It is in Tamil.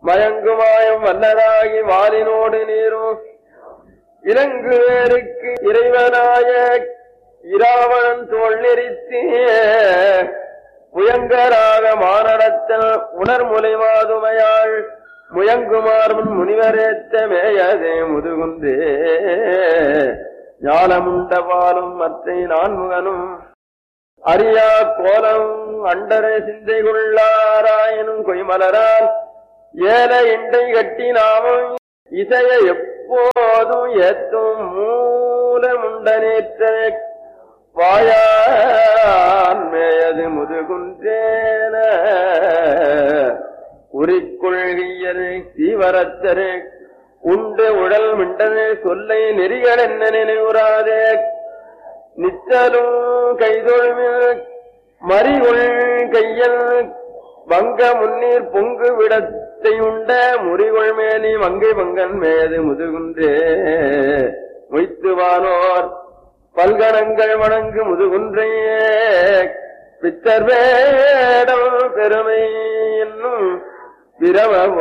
மயங்குமாயம் வல்லராகி வாலினோடு நீரும் இலங்கு வேருக்கு இறைவனாய இராவணன் தோல் நெறித்தே புயங்கராக மானடத்தல் உணர்முலை மாதுமையாள் முயங்குமார்முன் முனிவரேத்த மேயதே முதுகுன்றே ஞானமுண்ட பாலும் மற்றை நான்முகனும் அறியா கோலம் அண்டரை சிந்தை கொள்ளாராயனும் கொய்மலரால் ஏல இண்டை கட்டி நாமும் இசைய எப்போதும் ஏத்தும் மூலமுண்டனேற்ற வாயான் மேயது முதுகுன்றேன உரிக்கொள்கியரு தீவரத்தரு உண்டு உடல் மிண்டனே சொல்லை நெறிகள் என்ன நினைவுறாதே நிச்சலும் கைதொழுமில் மறிகொள் கையல் வங்க முன்னீர் பொங்கு விடத்தை உண்ட முறிகொள் மேனி மங்கை பங்கன் மேது முதுகுன்றே மொய்த்துவானோர் பல்கணங்கள் வணங்கு முதுகுன்றையே பித்தர் வேடம் பெருமை என்னும் பிரம